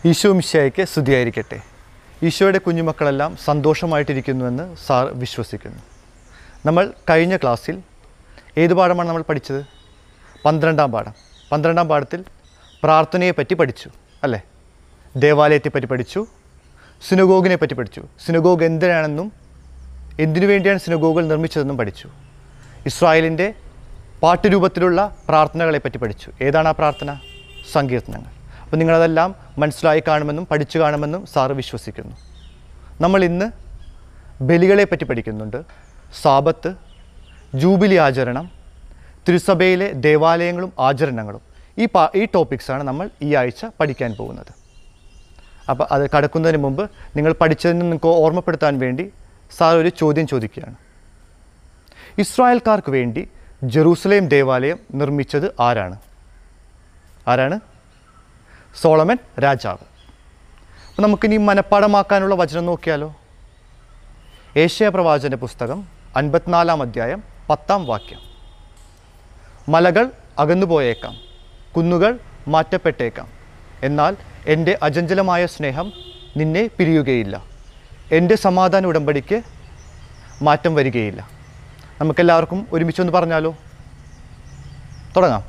ഈശോ മിശിയായിക്ക് സ്തുതിയായിരിക്കട്ടെ ഈശോയുടെ കുഞ്ഞുമക്കളെല്ലാം സന്തോഷമായിട്ടിരിക്കുന്നുവെന്ന് സാർ വിശ്വസിക്കുന്നു നമ്മൾ കഴിഞ്ഞ ക്ലാസ്സിൽ ഏത് പാഠമാണ് നമ്മൾ പഠിച്ചത് പന്ത്രണ്ടാം പാഠം പന്ത്രണ്ടാം പാഠത്തിൽ പ്രാർത്ഥനയെ പറ്റി പഠിച്ചു അല്ലേ ദേവാലയത്തെ പറ്റി പഠിച്ചു സിനഗോഗിനെ പറ്റി പഠിച്ചു സിനഗോഗ് എന്തിനാണെന്നും എന്തിനു വേണ്ടിയാണ് സിനഗോഗുകൾ നിർമ്മിച്ചതെന്നും പഠിച്ചു ഇസ്രായേലിൻ്റെ പാട്ടുരൂപത്തിലുള്ള പ്രാർത്ഥനകളെ പറ്റി പഠിച്ചു ഏതാണ് ആ പ്രാർത്ഥന സങ്കീർത്തനങ്ങൾ അപ്പോൾ നിങ്ങളതെല്ലാം മനസ്സിലായി കാണുമെന്നും പഠിച്ചു കാണുമെന്നും സാറ് വിശ്വസിക്കുന്നു നമ്മൾ ഇന്ന് ബലികളെ പറ്റി പഠിക്കുന്നുണ്ട് സാപത്ത് ജൂബിലി ആചരണം തിരുസഭയിലെ ദേവാലയങ്ങളും ആചരണങ്ങളും ഈ പാ ഈ ടോപ്പിക്സാണ് നമ്മൾ ഈ ആഴ്ച പഠിക്കാൻ പോകുന്നത് അപ്പോൾ അത് കടക്കുന്നതിന് മുമ്പ് നിങ്ങൾ പഠിച്ചതിന് നിങ്ങൾക്ക് ഓർമ്മപ്പെടുത്താൻ വേണ്ടി സാർ ഒരു ചോദ്യം ചോദിക്കുകയാണ് ഇസ്രായേൽക്കാർക്ക് വേണ്ടി ജെറൂസലേം ദേവാലയം നിർമ്മിച്ചത് ആരാണ് ആരാണ് സോളമൻ രാജാവ് അപ്പോൾ നമുക്കിനി മനഃപ്പാടമാക്കാനുള്ള വചനം നോക്കിയാലോ ഏഷ്യ പ്രവാചൻ്റെ പുസ്തകം അൻപത്തിനാലാം അധ്യായം പത്താം വാക്യം മലകൾ അകന്നുപോയേക്കാം കുന്നുകൾ മാറ്റപ്പെട്ടേക്കാം എന്നാൽ എൻ്റെ അചഞ്ചലമായ സ്നേഹം നിന്നെ പിരിയുകയില്ല എൻ്റെ സമാധാന ഉടമ്പടിക്ക് മാറ്റം വരികയില്ല നമുക്കെല്ലാവർക്കും ഒരുമിച്ചൊന്ന് പറഞ്ഞാലോ തുടങ്ങാം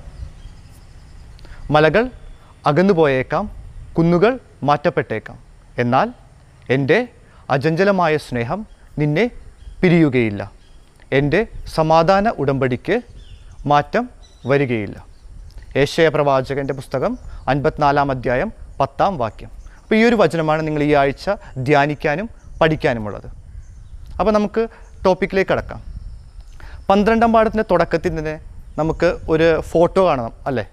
മലകൾ അകന്നുപോയേക്കാം കുന്നുകൾ മാറ്റപ്പെട്ടേക്കാം എന്നാൽ എൻ്റെ അചഞ്ചലമായ സ്നേഹം നിന്നെ പിരിയുകയില്ല എൻ്റെ സമാധാന ഉടമ്പടിക്ക് മാറ്റം വരികയില്ല ഏഷ്യ പ്രവാചകൻ്റെ പുസ്തകം അൻപത്തിനാലാം അധ്യായം പത്താം വാക്യം അപ്പോൾ ഈ ഒരു വചനമാണ് നിങ്ങൾ ഈ ആഴ്ച ധ്യാനിക്കാനും പഠിക്കാനുമുള്ളത് അപ്പോൾ നമുക്ക് ടോപ്പിക്കിലേക്ക് കടക്കാം പന്ത്രണ്ടാം പാഠത്തിൻ്റെ തുടക്കത്തിൽ തന്നെ നമുക്ക് ഒരു ഫോട്ടോ കാണണം അല്ലേ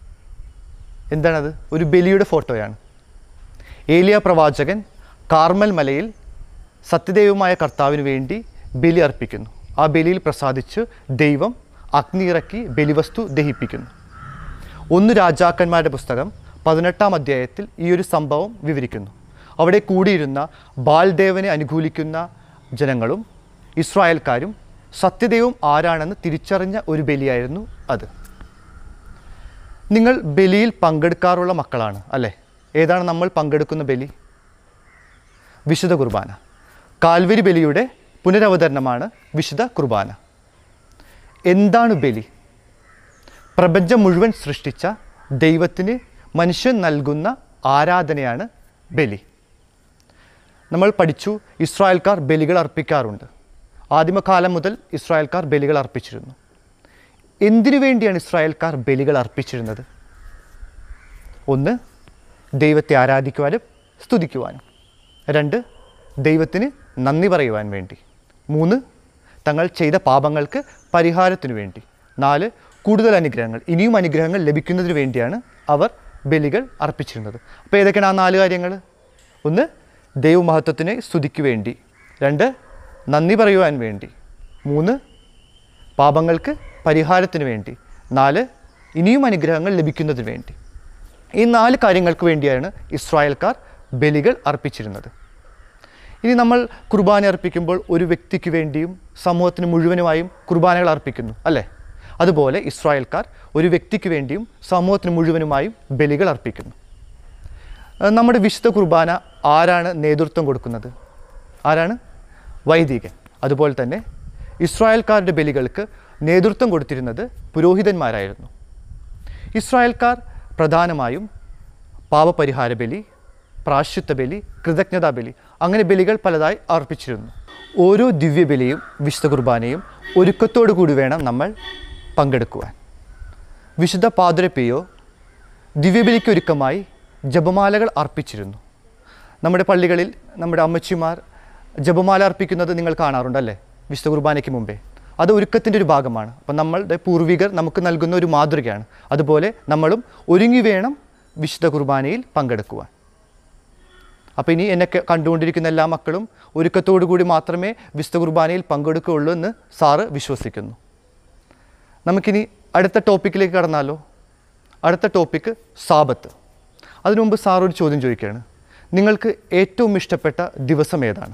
എന്താണത് ഒരു ബലിയുടെ ഫോട്ടോയാണ് ഏലിയ പ്രവാചകൻ കാർമൽ മലയിൽ സത്യദൈവമായ കർത്താവിന് വേണ്ടി ബലി അർപ്പിക്കുന്നു ആ ബലിയിൽ പ്രസാദിച്ച് ദൈവം അഗ്നി ഇറക്കി ബലിവസ്തു ദഹിപ്പിക്കുന്നു ഒന്ന് രാജാക്കന്മാരുടെ പുസ്തകം പതിനെട്ടാം അധ്യായത്തിൽ ഈ ഒരു സംഭവം വിവരിക്കുന്നു അവിടെ കൂടിയിരുന്ന ബാൽദേവനെ അനുകൂലിക്കുന്ന ജനങ്ങളും ഇസ്രായേൽക്കാരും സത്യദൈവം ആരാണെന്ന് തിരിച്ചറിഞ്ഞ ഒരു ബലിയായിരുന്നു അത് നിങ്ങൾ ബലിയിൽ പങ്കെടുക്കാറുള്ള മക്കളാണ് അല്ലേ ഏതാണ് നമ്മൾ പങ്കെടുക്കുന്ന ബലി വിശുദ്ധ കുർബാന കാൽവരി ബലിയുടെ പുനരവതരണമാണ് വിശുദ്ധ കുർബാന എന്താണ് ബലി പ്രപഞ്ചം മുഴുവൻ സൃഷ്ടിച്ച ദൈവത്തിന് മനുഷ്യൻ നൽകുന്ന ആരാധനയാണ് ബലി നമ്മൾ പഠിച്ചു ഇസ്രായേൽക്കാർ ബലികൾ അർപ്പിക്കാറുണ്ട് ആദിമകാലം മുതൽ ഇസ്രായേൽക്കാർ ബലികൾ അർപ്പിച്ചിരുന്നു എന്തിനു വേണ്ടിയാണ് ഇസ്രായേൽക്കാർ ബലികൾ അർപ്പിച്ചിരുന്നത് ഒന്ന് ദൈവത്തെ ആരാധിക്കുവാനും സ്തുതിക്കുവാനും രണ്ട് ദൈവത്തിന് നന്ദി പറയുവാൻ വേണ്ടി മൂന്ന് തങ്ങൾ ചെയ്ത പാപങ്ങൾക്ക് പരിഹാരത്തിനു വേണ്ടി നാല് കൂടുതൽ അനുഗ്രഹങ്ങൾ ഇനിയും അനുഗ്രഹങ്ങൾ ലഭിക്കുന്നതിന് വേണ്ടിയാണ് അവർ ബലികൾ അർപ്പിച്ചിരുന്നത് അപ്പോൾ ഏതൊക്കെയാണ് ആ നാല് കാര്യങ്ങൾ ഒന്ന് ദൈവമഹത്വത്തിന് സ്തുതിക്ക് വേണ്ടി രണ്ട് നന്ദി പറയുവാൻ വേണ്ടി മൂന്ന് പാപങ്ങൾക്ക് പരിഹാരത്തിന് വേണ്ടി നാല് ഇനിയും അനുഗ്രഹങ്ങൾ ലഭിക്കുന്നതിന് വേണ്ടി ഈ നാല് കാര്യങ്ങൾക്ക് വേണ്ടിയാണ് ഇസ്രായേൽക്കാർ ബലികൾ അർപ്പിച്ചിരുന്നത് ഇനി നമ്മൾ കുർബാന അർപ്പിക്കുമ്പോൾ ഒരു വ്യക്തിക്ക് വേണ്ടിയും സമൂഹത്തിന് മുഴുവനുമായും കുർബാനകൾ അർപ്പിക്കുന്നു അല്ലേ അതുപോലെ ഇസ്രായേൽക്കാർ ഒരു വ്യക്തിക്ക് വേണ്ടിയും സമൂഹത്തിന് മുഴുവനുമായും ബലികൾ അർപ്പിക്കുന്നു ഏഹ് നമ്മുടെ വിശുദ്ധ കുർബാന ആരാണ് നേതൃത്വം കൊടുക്കുന്നത് ആരാണ് വൈദികൻ അതുപോലെ തന്നെ ഇസ്രായേൽക്കാരുടെ ബലികൾക്ക് നേതൃത്വം കൊടുത്തിരുന്നത് പുരോഹിതന്മാരായിരുന്നു ഇസ്രായേൽക്കാർ പ്രധാനമായും പാപപരിഹാര ബലി പ്രാശ്ചിത്ത ബലി കൃതജ്ഞതാ ബലി അങ്ങനെ ബലികൾ പലതായി അർപ്പിച്ചിരുന്നു ഓരോ ദിവ്യബലിയും വിശുദ്ധ കുർബാനയും ഒരുക്കത്തോടു കൂടി വേണം നമ്മൾ പങ്കെടുക്കുവാൻ വിശുദ്ധ പാതുരപ്പിയോ ദിവ്യബലിക്ക് ഒരുക്കമായി ജപമാലകൾ അർപ്പിച്ചിരുന്നു നമ്മുടെ പള്ളികളിൽ നമ്മുടെ അമ്മച്ചിമാർ ജപമാല അർപ്പിക്കുന്നത് നിങ്ങൾ കാണാറുണ്ടല്ലേ വിശുദ്ധ കുർബാനയ്ക്ക് മുമ്പേ അത് ഒരുക്കത്തിൻ്റെ ഒരു ഭാഗമാണ് അപ്പം നമ്മളുടെ പൂർവികർ നമുക്ക് നൽകുന്ന ഒരു മാതൃകയാണ് അതുപോലെ നമ്മളും ഒരുങ്ങി വേണം വിശുദ്ധ കുർബാനയിൽ പങ്കെടുക്കുവാൻ അപ്പോൾ ഇനി എന്നെ ക- കണ്ടുകൊണ്ടിരിക്കുന്ന എല്ലാ മക്കളും ഒരുക്കത്തോടു കൂടി മാത്രമേ വിശുദ്ധ കുർബാനയിൽ പങ്കെടുക്കുകയുള്ളൂ എന്ന് സാറ് വിശ്വസിക്കുന്നു നമുക്കിനി അടുത്ത ടോപ്പിക്കിലേക്ക് കടന്നാലോ അടുത്ത ടോപ്പിക്ക് സാപത്ത് അതിനു മുമ്പ് സാർ ഒരു ചോദ്യം ചോദിക്കുകയാണ് നിങ്ങൾക്ക് ഏറ്റവും ഇഷ്ടപ്പെട്ട ദിവസം ഏതാണ്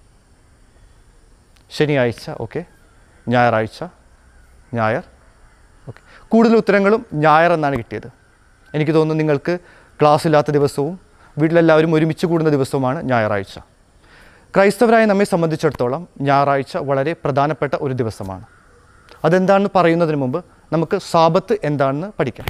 ശനിയാഴ്ച ഓക്കെ ഞായറാഴ്ച ഞായർ ഓക്കെ കൂടുതൽ ഉത്തരങ്ങളും ഞായർ എന്നാണ് കിട്ടിയത് എനിക്ക് തോന്നുന്നു നിങ്ങൾക്ക് ക്ലാസ് ഇല്ലാത്ത ദിവസവും വീട്ടിലെല്ലാവരും ഒരുമിച്ച് കൂടുന്ന ദിവസവുമാണ് ഞായറാഴ്ച ക്രൈസ്തവരായ നമ്മെ സംബന്ധിച്ചിടത്തോളം ഞായറാഴ്ച വളരെ പ്രധാനപ്പെട്ട ഒരു ദിവസമാണ് അതെന്താണെന്ന് പറയുന്നതിന് മുമ്പ് നമുക്ക് സാബത്ത് എന്താണെന്ന് പഠിക്കാം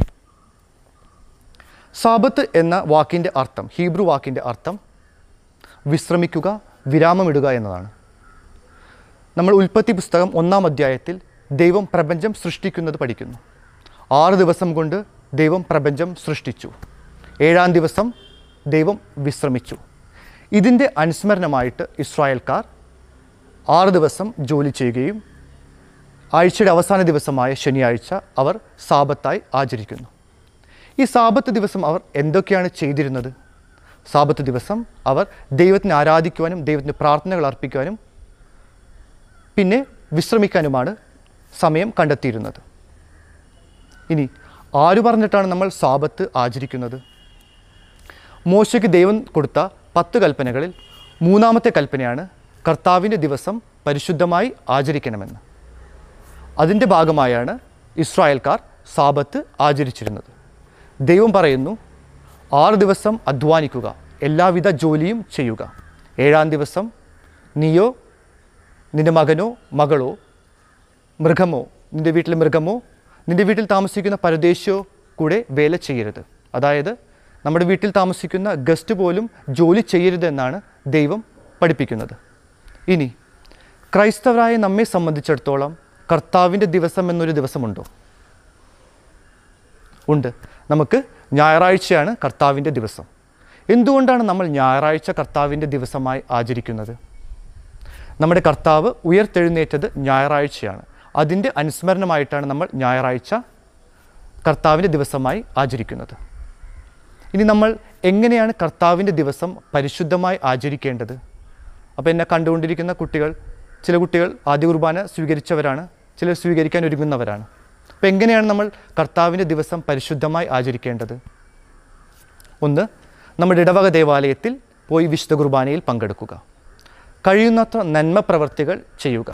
സാബത്ത് എന്ന വാക്കിൻ്റെ അർത്ഥം ഹീബ്രു വാക്കിൻ്റെ അർത്ഥം വിശ്രമിക്കുക വിരാമമിടുക എന്നതാണ് നമ്മൾ ഉൽപ്പത്തി പുസ്തകം ഒന്നാം അധ്യായത്തിൽ ദൈവം പ്രപഞ്ചം സൃഷ്ടിക്കുന്നത് പഠിക്കുന്നു ആറ് ദിവസം കൊണ്ട് ദൈവം പ്രപഞ്ചം സൃഷ്ടിച്ചു ഏഴാം ദിവസം ദൈവം വിശ്രമിച്ചു ഇതിൻ്റെ അനുസ്മരണമായിട്ട് ഇസ്രായേൽക്കാർ ആറ് ദിവസം ജോലി ചെയ്യുകയും ആഴ്ചയുടെ അവസാന ദിവസമായ ശനിയാഴ്ച അവർ സാപത്തായി ആചരിക്കുന്നു ഈ സാപത്ത് ദിവസം അവർ എന്തൊക്കെയാണ് ചെയ്തിരുന്നത് സാപത്ത് ദിവസം അവർ ദൈവത്തിനെ ആരാധിക്കുവാനും ദൈവത്തിന് പ്രാർത്ഥനകൾ അർപ്പിക്കുവാനും പിന്നെ വിശ്രമിക്കാനുമാണ് സമയം കണ്ടെത്തിയിരുന്നത് ഇനി ആര് പറഞ്ഞിട്ടാണ് നമ്മൾ സാപത്ത് ആചരിക്കുന്നത് മോശയ്ക്ക് ദൈവം കൊടുത്ത പത്ത് കൽപ്പനകളിൽ മൂന്നാമത്തെ കൽപ്പനയാണ് കർത്താവിൻ്റെ ദിവസം പരിശുദ്ധമായി ആചരിക്കണമെന്ന് അതിൻ്റെ ഭാഗമായാണ് ഇസ്രായേൽക്കാർ സാപത്ത് ആചരിച്ചിരുന്നത് ദൈവം പറയുന്നു ആറ് ദിവസം അധ്വാനിക്കുക എല്ലാവിധ ജോലിയും ചെയ്യുക ഏഴാം ദിവസം നീയോ നിൻ്റെ മകനോ മകളോ മൃഗമോ നിൻ്റെ വീട്ടിലെ മൃഗമോ നിൻ്റെ വീട്ടിൽ താമസിക്കുന്ന പരദേശിയോ കൂടെ വേല ചെയ്യരുത് അതായത് നമ്മുടെ വീട്ടിൽ താമസിക്കുന്ന ഗസ്റ്റ് പോലും ജോലി ചെയ്യരുത് എന്നാണ് ദൈവം പഠിപ്പിക്കുന്നത് ഇനി ക്രൈസ്തവരായ നമ്മെ സംബന്ധിച്ചിടത്തോളം കർത്താവിൻ്റെ ദിവസം എന്നൊരു ദിവസമുണ്ടോ ഉണ്ട് നമുക്ക് ഞായറാഴ്ചയാണ് കർത്താവിൻ്റെ ദിവസം എന്തുകൊണ്ടാണ് നമ്മൾ ഞായറാഴ്ച കർത്താവിൻ്റെ ദിവസമായി ആചരിക്കുന്നത് നമ്മുടെ കർത്താവ് ഉയർത്തെഴുന്നേറ്റത് ഞായറാഴ്ചയാണ് അതിൻ്റെ അനുസ്മരണമായിട്ടാണ് നമ്മൾ ഞായറാഴ്ച കർത്താവിൻ്റെ ദിവസമായി ആചരിക്കുന്നത് ഇനി നമ്മൾ എങ്ങനെയാണ് കർത്താവിൻ്റെ ദിവസം പരിശുദ്ധമായി ആചരിക്കേണ്ടത് അപ്പോൾ എന്നെ കണ്ടുകൊണ്ടിരിക്കുന്ന കുട്ടികൾ ചില കുട്ടികൾ ആദ്യ കുർബാന സ്വീകരിച്ചവരാണ് ചിലർ സ്വീകരിക്കാൻ ഒരുങ്ങുന്നവരാണ് അപ്പോൾ എങ്ങനെയാണ് നമ്മൾ കർത്താവിൻ്റെ ദിവസം പരിശുദ്ധമായി ആചരിക്കേണ്ടത് ഒന്ന് നമ്മുടെ ഇടവക ദേവാലയത്തിൽ പോയി വിശുദ്ധ കുർബാനയിൽ പങ്കെടുക്കുക കഴിയുന്നത്ര നന്മ പ്രവർത്തികൾ ചെയ്യുക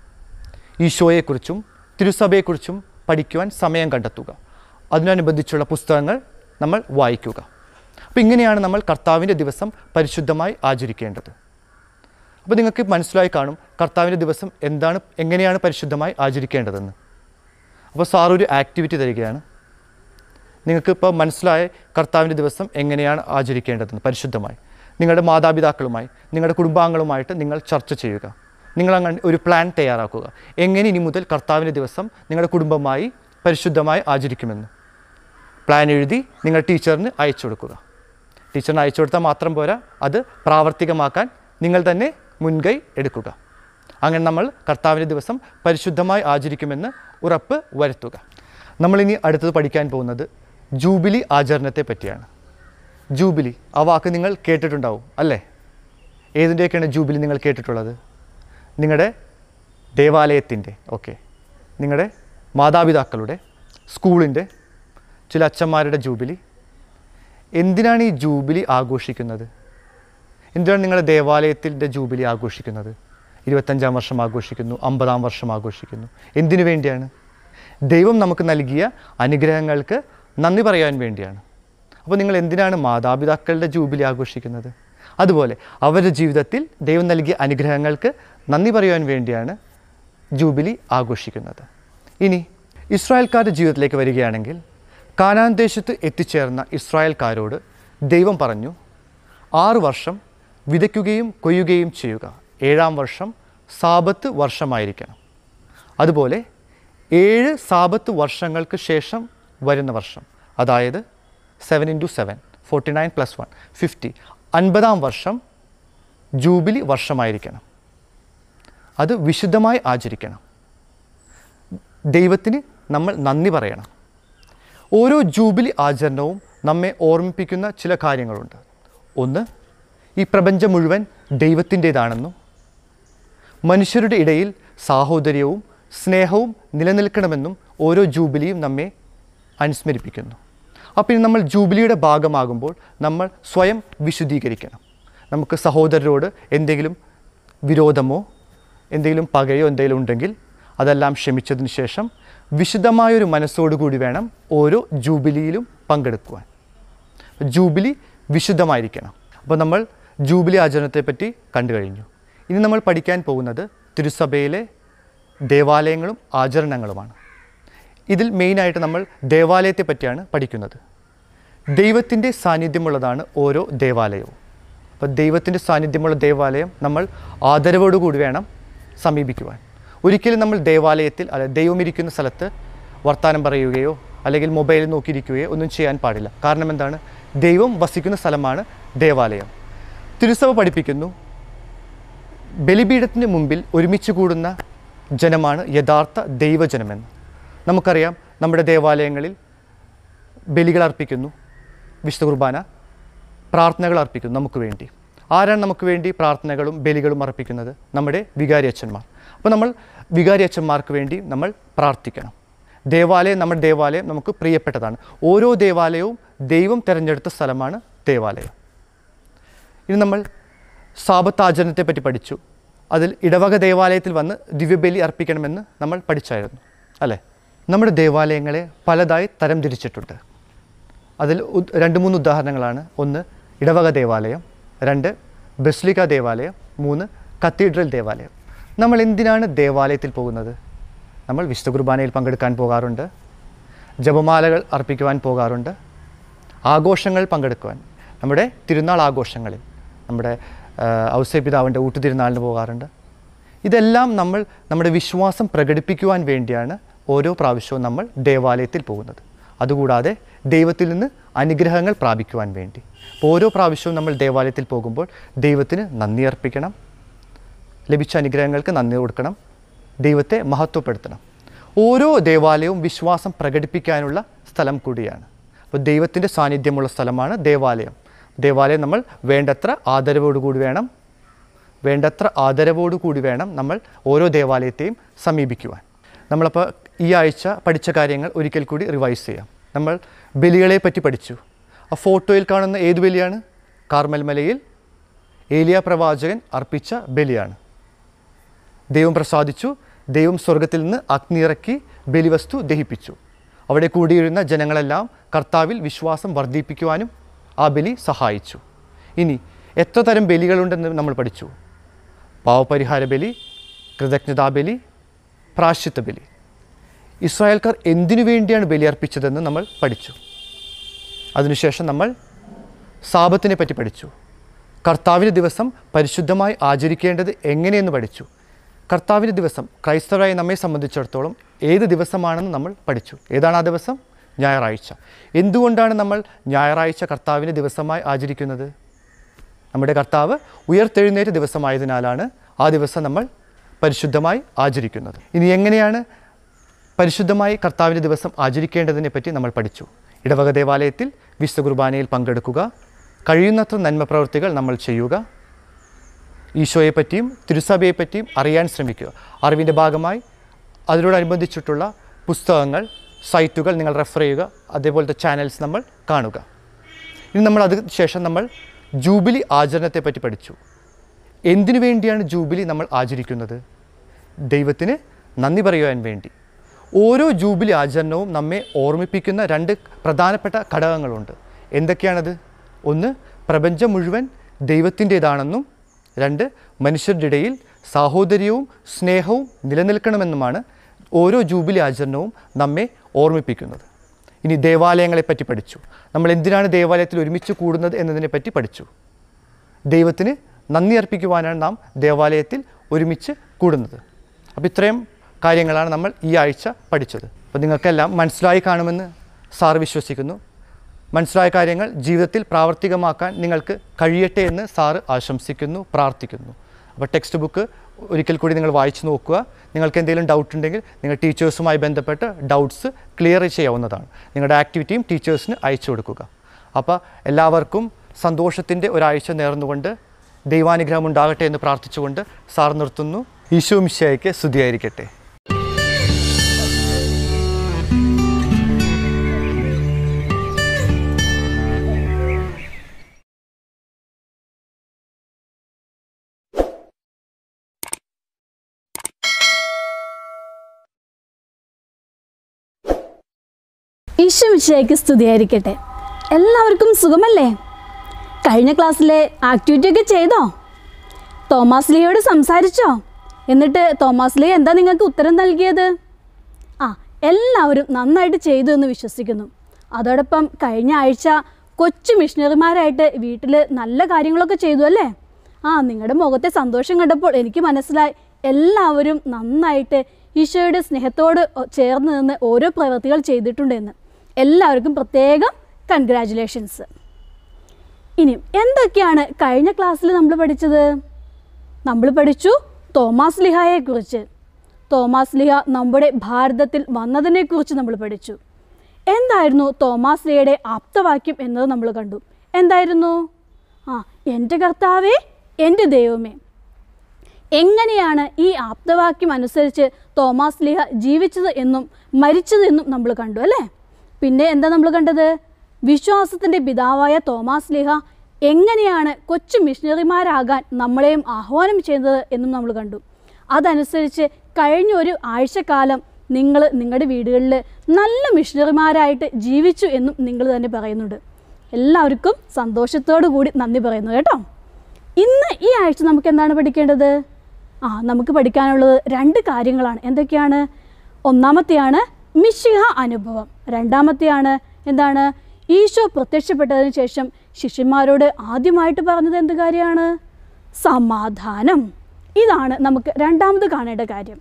ഈശോയെക്കുറിച്ചും തിരുസഭയെക്കുറിച്ചും പഠിക്കുവാൻ സമയം കണ്ടെത്തുക അതിനനുബന്ധിച്ചുള്ള പുസ്തകങ്ങൾ നമ്മൾ വായിക്കുക അപ്പോൾ ഇങ്ങനെയാണ് നമ്മൾ കർത്താവിൻ്റെ ദിവസം പരിശുദ്ധമായി ആചരിക്കേണ്ടത് അപ്പോൾ നിങ്ങൾക്ക് മനസ്സിലായി കാണും കർത്താവിൻ്റെ ദിവസം എന്താണ് എങ്ങനെയാണ് പരിശുദ്ധമായി ആചരിക്കേണ്ടതെന്ന് അപ്പോൾ സാർ ഒരു ആക്ടിവിറ്റി തരികയാണ് നിങ്ങൾക്ക് ഇപ്പോൾ മനസ്സിലായ കർത്താവിൻ്റെ ദിവസം എങ്ങനെയാണ് ആചരിക്കേണ്ടതെന്ന് പരിശുദ്ധമായി നിങ്ങളുടെ മാതാപിതാക്കളുമായി നിങ്ങളുടെ കുടുംബാംഗങ്ങളുമായിട്ട് നിങ്ങൾ ചർച്ച ചെയ്യുക നിങ്ങൾ അങ്ങനെ ഒരു പ്ലാൻ തയ്യാറാക്കുക എങ്ങനെ ഇനി മുതൽ കർത്താവിൻ്റെ ദിവസം നിങ്ങളുടെ കുടുംബമായി പരിശുദ്ധമായി ആചരിക്കുമെന്ന് പ്ലാൻ എഴുതി നിങ്ങൾ ടീച്ചറിന് അയച്ചു കൊടുക്കുക ടീച്ചറിന് അയച്ചു കൊടുത്താൽ മാത്രം പോരാ അത് പ്രാവർത്തികമാക്കാൻ നിങ്ങൾ തന്നെ മുൻകൈ എടുക്കുക അങ്ങനെ നമ്മൾ കർത്താവിൻ്റെ ദിവസം പരിശുദ്ധമായി ആചരിക്കുമെന്ന് ഉറപ്പ് വരുത്തുക നമ്മളിനി അടുത്തത് പഠിക്കാൻ പോകുന്നത് ജൂബിലി ആചരണത്തെ പറ്റിയാണ് ജൂബിലി ആ വാക്ക് നിങ്ങൾ കേട്ടിട്ടുണ്ടാവും അല്ലേ ഏതിൻ്റെയൊക്കെയാണ് ജൂബിലി നിങ്ങൾ കേട്ടിട്ടുള്ളത് നിങ്ങളുടെ ദേവാലയത്തിൻ്റെ ഓക്കെ നിങ്ങളുടെ മാതാപിതാക്കളുടെ സ്കൂളിൻ്റെ ചില അച്ഛന്മാരുടെ ജൂബിലി എന്തിനാണ് ഈ ജൂബിലി ആഘോഷിക്കുന്നത് എന്തിനാണ് നിങ്ങളുടെ ദേവാലയത്തിൻ്റെ ജൂബിലി ആഘോഷിക്കുന്നത് ഇരുപത്തഞ്ചാം വർഷം ആഘോഷിക്കുന്നു അമ്പതാം വർഷം ആഘോഷിക്കുന്നു എന്തിനു വേണ്ടിയാണ് ദൈവം നമുക്ക് നൽകിയ അനുഗ്രഹങ്ങൾക്ക് നന്ദി പറയാൻ വേണ്ടിയാണ് അപ്പോൾ നിങ്ങൾ എന്തിനാണ് മാതാപിതാക്കളുടെ ജൂബിലി ആഘോഷിക്കുന്നത് അതുപോലെ അവരുടെ ജീവിതത്തിൽ ദൈവം നൽകിയ അനുഗ്രഹങ്ങൾക്ക് നന്ദി പറയാൻ വേണ്ടിയാണ് ജൂബിലി ആഘോഷിക്കുന്നത് ഇനി ഇസ്രായേൽക്കാരുടെ ജീവിതത്തിലേക്ക് വരികയാണെങ്കിൽ കാനാൻ ദേശത്ത് എത്തിച്ചേർന്ന ഇസ്രായേൽക്കാരോട് ദൈവം പറഞ്ഞു ആറ് വർഷം വിതയ്ക്കുകയും കൊയ്യുകയും ചെയ്യുക ഏഴാം വർഷം സാപത്ത് വർഷമായിരിക്കണം അതുപോലെ ഏഴ് സാപത്ത് വർഷങ്ങൾക്ക് ശേഷം വരുന്ന വർഷം അതായത് seven into seven forty nine plus one fifty അൻപതാം വർഷം ജൂബിലി വർഷമായിരിക്കണം അത് വിശുദ്ധമായി ആചരിക്കണം ദൈവത്തിന് നമ്മൾ നന്ദി പറയണം ഓരോ ജൂബിലി ആചരണവും നമ്മെ ഓർമ്മിപ്പിക്കുന്ന ചില കാര്യങ്ങളുണ്ട് ഒന്ന് ഈ പ്രപഞ്ചം മുഴുവൻ ദൈവത്തിൻ്റേതാണെന്നും മനുഷ്യരുടെ ഇടയിൽ സാഹോദര്യവും സ്നേഹവും നിലനിൽക്കണമെന്നും ഓരോ ജൂബിലിയും നമ്മെ അനുസ്മരിപ്പിക്കുന്നു അപ്പോൾ ഇനി നമ്മൾ ജൂബിലിയുടെ ഭാഗമാകുമ്പോൾ നമ്മൾ സ്വയം വിശുദ്ധീകരിക്കണം നമുക്ക് സഹോദരരോട് എന്തെങ്കിലും വിരോധമോ എന്തെങ്കിലും പകയോ എന്തെങ്കിലും ഉണ്ടെങ്കിൽ അതെല്ലാം ക്ഷമിച്ചതിന് ശേഷം വിശുദ്ധമായൊരു മനസ്സോടുകൂടി വേണം ഓരോ ജൂബിലിയിലും പങ്കെടുക്കുവാൻ ജൂബിലി വിശുദ്ധമായിരിക്കണം അപ്പോൾ നമ്മൾ ജൂബിലി ആചരണത്തെപ്പറ്റി കണ്ടു കഴിഞ്ഞു ഇനി നമ്മൾ പഠിക്കാൻ പോകുന്നത് തിരുസഭയിലെ ദേവാലയങ്ങളും ആചരണങ്ങളുമാണ് ഇതിൽ മെയിനായിട്ട് നമ്മൾ ദേവാലയത്തെ പറ്റിയാണ് പഠിക്കുന്നത് ദൈവത്തിൻ്റെ സാന്നിധ്യമുള്ളതാണ് ഓരോ ദേവാലയവും അപ്പോൾ ദൈവത്തിൻ്റെ സാന്നിധ്യമുള്ള ദേവാലയം നമ്മൾ ആദരവോടുകൂടി വേണം സമീപിക്കുവാൻ ഒരിക്കലും നമ്മൾ ദേവാലയത്തിൽ അല്ല ദൈവമിരിക്കുന്ന സ്ഥലത്ത് വർത്തമാനം പറയുകയോ അല്ലെങ്കിൽ മൊബൈലിൽ നോക്കിയിരിക്കുകയോ ഒന്നും ചെയ്യാൻ പാടില്ല കാരണം എന്താണ് ദൈവം വസിക്കുന്ന സ്ഥലമാണ് ദേവാലയം തിരുസഭ പഠിപ്പിക്കുന്നു ബലിപീഠത്തിന് മുമ്പിൽ ഒരുമിച്ച് കൂടുന്ന ജനമാണ് യഥാർത്ഥ ദൈവജനമെന്ന് നമുക്കറിയാം നമ്മുടെ ദേവാലയങ്ങളിൽ ബലികൾ അർപ്പിക്കുന്നു വിശുദ്ധ കുർബാന പ്രാർത്ഥനകൾ അർപ്പിക്കുന്നു നമുക്ക് വേണ്ടി ആരാണ് നമുക്ക് വേണ്ടി പ്രാർത്ഥനകളും ബലികളും അർപ്പിക്കുന്നത് നമ്മുടെ വികാരി അച്ഛന്മാർ അപ്പോൾ നമ്മൾ വികാരി അച്ഛന്മാർക്ക് വേണ്ടി നമ്മൾ പ്രാർത്ഥിക്കണം ദേവാലയം നമ്മുടെ ദേവാലയം നമുക്ക് പ്രിയപ്പെട്ടതാണ് ഓരോ ദേവാലയവും ദൈവം തിരഞ്ഞെടുത്ത സ്ഥലമാണ് ദേവാലയം ഇനി നമ്മൾ സാപത്താചരണത്തെ പറ്റി പഠിച്ചു അതിൽ ഇടവക ദേവാലയത്തിൽ വന്ന് ദിവ്യബലി അർപ്പിക്കണമെന്ന് നമ്മൾ പഠിച്ചായിരുന്നു അല്ലേ നമ്മുടെ ദേവാലയങ്ങളെ പലതായി തരം തിരിച്ചിട്ടുണ്ട് അതിൽ ഉദ്- രണ്ട് മൂന്ന് ഉദാഹരണങ്ങളാണ് ഒന്ന് ഇടവക ദേവാലയം രണ്ട് ബസ്ലിക്ക ദേവാലയം മൂന്ന് കത്തീഡ്രൽ ദേവാലയം നമ്മൾ എന്തിനാണ് ദേവാലയത്തിൽ പോകുന്നത് നമ്മൾ വിശുദ്ധ കുർബാനയിൽ പങ്കെടുക്കാൻ പോകാറുണ്ട് ജപമാലകൾ അർപ്പിക്കുവാൻ പോകാറുണ്ട് ആഘോഷങ്ങൾ പങ്കെടുക്കുവാൻ നമ്മുടെ തിരുനാൾ ആഘോഷങ്ങളിൽ നമ്മുടെ ഔസേപിതാവിൻ്റെ ഊട്ടുതിരുനാളിന് പോകാറുണ്ട് ഇതെല്ലാം നമ്മൾ നമ്മുടെ വിശ്വാസം പ്രകടിപ്പിക്കുവാൻ വേണ്ടിയാണ് ഓരോ പ്രാവശ്യവും നമ്മൾ ദേവാലയത്തിൽ പോകുന്നത് അതുകൂടാതെ ദൈവത്തിൽ നിന്ന് അനുഗ്രഹങ്ങൾ പ്രാപിക്കുവാൻ വേണ്ടി അപ്പോൾ ഓരോ പ്രാവശ്യവും നമ്മൾ ദേവാലയത്തിൽ പോകുമ്പോൾ ദൈവത്തിന് നന്ദി അർപ്പിക്കണം ലഭിച്ച അനുഗ്രഹങ്ങൾക്ക് നന്ദി കൊടുക്കണം ദൈവത്തെ മഹത്വപ്പെടുത്തണം ഓരോ ദേവാലയവും വിശ്വാസം പ്രകടിപ്പിക്കാനുള്ള സ്ഥലം കൂടിയാണ് അപ്പോൾ ദൈവത്തിൻ്റെ സാന്നിധ്യമുള്ള സ്ഥലമാണ് ദേവാലയം ദേവാലയം നമ്മൾ വേണ്ടത്ര ആദരവോടുകൂടി വേണം വേണ്ടത്ര ആദരവോടുകൂടി വേണം നമ്മൾ ഓരോ ദേവാലയത്തെയും സമീപിക്കുവാൻ നമ്മളപ്പോൾ ഈ ആഴ്ച പഠിച്ച കാര്യങ്ങൾ ഒരിക്കൽ കൂടി റിവൈസ് ചെയ്യാം നമ്മൾ ബലികളെ പറ്റി പഠിച്ചു ആ ഫോട്ടോയിൽ കാണുന്ന ഏത് ബലിയാണ് കാർമൽ മലയിൽ ഏലിയ പ്രവാചകൻ അർപ്പിച്ച ബലിയാണ് ദൈവം പ്രസാദിച്ചു ദൈവം സ്വർഗത്തിൽ നിന്ന് അഗ്നി ഇറക്കി ബലിവസ്തു ദഹിപ്പിച്ചു അവിടെ കൂടിയിരുന്ന ജനങ്ങളെല്ലാം കർത്താവിൽ വിശ്വാസം വർദ്ധിപ്പിക്കുവാനും ആ ബലി സഹായിച്ചു ഇനി എത്ര തരം ബലികളുണ്ടെന്ന് നമ്മൾ പഠിച്ചു പാവപരിഹാര ബലി കൃതജ്ഞതാ ബലി പ്രാശ്ചിത്ത ബലി ഇസ്രായേൽക്കാർ എന്തിനു വേണ്ടിയാണ് ബലി അർപ്പിച്ചതെന്ന് നമ്മൾ പഠിച്ചു അതിനുശേഷം നമ്മൾ സാപത്തിനെ പറ്റി പഠിച്ചു കർത്താവിൻ്റെ ദിവസം പരിശുദ്ധമായി ആചരിക്കേണ്ടത് എങ്ങനെയെന്ന് പഠിച്ചു കർത്താവിൻ്റെ ദിവസം ക്രൈസ്തവരായി നമ്മെ സംബന്ധിച്ചിടത്തോളം ഏത് ദിവസമാണെന്ന് നമ്മൾ പഠിച്ചു ഏതാണ് ആ ദിവസം ഞായറാഴ്ച എന്തുകൊണ്ടാണ് നമ്മൾ ഞായറാഴ്ച കർത്താവിൻ്റെ ദിവസമായി ആചരിക്കുന്നത് നമ്മുടെ കർത്താവ് ഉയർത്തെഴുന്നേറ്റ ദിവസമായതിനാലാണ് ആ ദിവസം നമ്മൾ പരിശുദ്ധമായി ആചരിക്കുന്നത് ഇനി എങ്ങനെയാണ് പരിശുദ്ധമായി കർത്താവിൻ്റെ ദിവസം ആചരിക്കേണ്ടതിനെ പറ്റി നമ്മൾ പഠിച്ചു ഇടവക ദേവാലയത്തിൽ വിശുദ്ധ കുർബാനയിൽ പങ്കെടുക്കുക കഴിയുന്നത്ര നന്മ പ്രവൃത്തികൾ നമ്മൾ ചെയ്യുക ഈശോയെപ്പറ്റിയും തിരുസഭയെപ്പറ്റിയും അറിയാൻ ശ്രമിക്കുക അറിവിൻ്റെ ഭാഗമായി അതിനോടനുബന്ധിച്ചിട്ടുള്ള പുസ്തകങ്ങൾ സൈറ്റുകൾ നിങ്ങൾ റെഫർ ചെയ്യുക അതേപോലത്തെ ചാനൽസ് നമ്മൾ കാണുക ഇനി നമ്മൾ അതിന് ശേഷം നമ്മൾ ജൂബിലി ആചരണത്തെ പറ്റി പഠിച്ചു എന്തിനു വേണ്ടിയാണ് ജൂബിലി നമ്മൾ ആചരിക്കുന്നത് ദൈവത്തിന് നന്ദി പറയുവാൻ വേണ്ടി ഓരോ ജൂബിലി ആചരണവും നമ്മെ ഓർമ്മിപ്പിക്കുന്ന രണ്ട് പ്രധാനപ്പെട്ട ഘടകങ്ങളുണ്ട് എന്തൊക്കെയാണത് ഒന്ന് പ്രപഞ്ചം മുഴുവൻ ദൈവത്തിൻ്റേതാണെന്നും രണ്ട് മനുഷ്യരുടെ ഇടയിൽ സാഹോദര്യവും സ്നേഹവും നിലനിൽക്കണമെന്നുമാണ് ഓരോ ജൂബിലി ആചരണവും നമ്മെ ഓർമ്മിപ്പിക്കുന്നത് ഇനി ദേവാലയങ്ങളെപ്പറ്റി പഠിച്ചു നമ്മൾ എന്തിനാണ് ദേവാലയത്തിൽ ഒരുമിച്ച് കൂടുന്നത് എന്നതിനെ പറ്റി പഠിച്ചു ദൈവത്തിന് നന്ദി അർപ്പിക്കുവാനാണ് നാം ദേവാലയത്തിൽ ഒരുമിച്ച് കൂടുന്നത് അപ്പോൾ ഇത്രയും കാര്യങ്ങളാണ് നമ്മൾ ഈ ആഴ്ച പഠിച്ചത് അപ്പോൾ നിങ്ങൾക്കെല്ലാം മനസ്സിലായി കാണുമെന്ന് സാർ വിശ്വസിക്കുന്നു മനസ്സിലായ കാര്യങ്ങൾ ജീവിതത്തിൽ പ്രാവർത്തികമാക്കാൻ നിങ്ങൾക്ക് കഴിയട്ടെ എന്ന് സാറ് ആശംസിക്കുന്നു പ്രാർത്ഥിക്കുന്നു അപ്പോൾ ടെക്സ്റ്റ് ബുക്ക് ഒരിക്കൽ കൂടി നിങ്ങൾ വായിച്ചു നോക്കുക നിങ്ങൾക്ക് എന്തെങ്കിലും ഡൗട്ട് ഉണ്ടെങ്കിൽ നിങ്ങൾ ടീച്ചേഴ്സുമായി ബന്ധപ്പെട്ട് ഡൗട്ട്സ് ക്ലിയർ ചെയ്യാവുന്നതാണ് നിങ്ങളുടെ ആക്ടിവിറ്റിയും ടീച്ചേഴ്സിന് അയച്ചു കൊടുക്കുക അപ്പോൾ എല്ലാവർക്കും സന്തോഷത്തിൻ്റെ ഒരാഴ്ച നേർന്നുകൊണ്ട് ദൈവാനുഗ്രഹം ഉണ്ടാകട്ടെ എന്ന് പ്രാർത്ഥിച്ചുകൊണ്ട് സാർ നിർത്തുന്നു ഈശോ മിശിയായിക്ക് സ്തുതിയായിരിക്കട്ടെ ഈശോ മിശിഹായ്ക്ക് സ്തുതിയായിരിക്കട്ടെ എല്ലാവർക്കും സുഖമല്ലേ കഴിഞ്ഞ ക്ലാസ്സിലെ ആക്ടിവിറ്റി ഒക്കെ ചെയ്തോ തോമസ് ലിയോട് സംസാരിച്ചോ എന്നിട്ട് തോമസ് ലിയോ എന്താ നിങ്ങൾക്ക് ഉത്തരം നൽകിയത് ആ എല്ലാവരും നന്നായിട്ട് ചെയ്തു എന്ന് വിശ്വസിക്കുന്നു അതോടൊപ്പം കഴിഞ്ഞ ആഴ്ച കൊച്ചു മിഷണറിമാരായിട്ട് വീട്ടിൽ നല്ല കാര്യങ്ങളൊക്കെ ചെയ്തു അല്ലേ ആ നിങ്ങളുടെ മുഖത്തെ സന്തോഷം കണ്ടപ്പോൾ എനിക്ക് മനസ്സിലായി എല്ലാവരും നന്നായിട്ട് ഈശോയുടെ സ്നേഹത്തോട് ഒ- ചേർന്ന് നിന്ന് ഓരോ പ്രവൃത്തികൾ ചെയ്തിട്ടുണ്ടെന്ന് എല്ലാവർക്കും പ്രത്യേകം കൺഗ്രാറ്റുലേഷൻസ് ഇനിയും എന്തൊക്കെയാണ് കഴിഞ്ഞ ക്ലാസ്സിൽ നമ്മൾ പഠിച്ചത് നമ്മൾ പഠിച്ചു തോമാസ് ലിഹായെക്കുറിച്ച് തോമാസ് ലിഹ നമ്മുടെ ഭാരതത്തിൽ വന്നതിനെക്കുറിച്ച് നമ്മൾ പഠിച്ചു എന്തായിരുന്നു തോമാസ് ലിഹയുടെ ആപ്തവാക്യം എന്നത് നമ്മൾ കണ്ടു എന്തായിരുന്നു ആ എൻ്റെ കർത്താവേ എൻ്റെ ദൈവമേ എങ്ങനെയാണ് ഈ ആപ്തവാക്യം അനുസരിച്ച് തോമാസ് ലിഹ ജീവിച്ചത് എന്നും മരിച്ചത് എന്നും നമ്മൾ കണ്ടു അല്ലേ പിന്നെ എന്താ നമ്മൾ കണ്ടത് വിശ്വാസത്തിൻ്റെ പിതാവായ തോമാസ് ലിഹ എങ്ങനെയാണ് കൊച്ചു മിഷണറിമാരാകാൻ നമ്മളെയും ആഹ്വാനം ചെയ്യുന്നത് എന്നും നമ്മൾ കണ്ടു അതനുസരിച്ച് കഴിഞ്ഞ ഒരു ആഴ്ചക്കാലം നിങ്ങൾ നിങ്ങളുടെ വീടുകളിൽ നല്ല മിഷണറിമാരായിട്ട് ജീവിച്ചു എന്നും നിങ്ങൾ തന്നെ പറയുന്നുണ്ട് എല്ലാവർക്കും സന്തോഷത്തോടു കൂടി നന്ദി പറയുന്നു കേട്ടോ ഇന്ന് ഈ ആഴ്ച നമുക്ക് എന്താണ് പഠിക്കേണ്ടത് ആ നമുക്ക് പഠിക്കാനുള്ളത് രണ്ട് കാര്യങ്ങളാണ് എന്തൊക്കെയാണ് ഒന്നാമത്തെയാണ് മിശിഹ അനുഭവം രണ്ടാമത്തെയാണ് എന്താണ് ഈശോ പ്രത്യക്ഷപ്പെട്ടതിന് ശേഷം ശിഷ്യന്മാരോട് ആദ്യമായിട്ട് പറഞ്ഞത് എന്ത് കാര്യമാണ് സമാധാനം ഇതാണ് നമുക്ക് രണ്ടാമത് കാണേണ്ട കാര്യം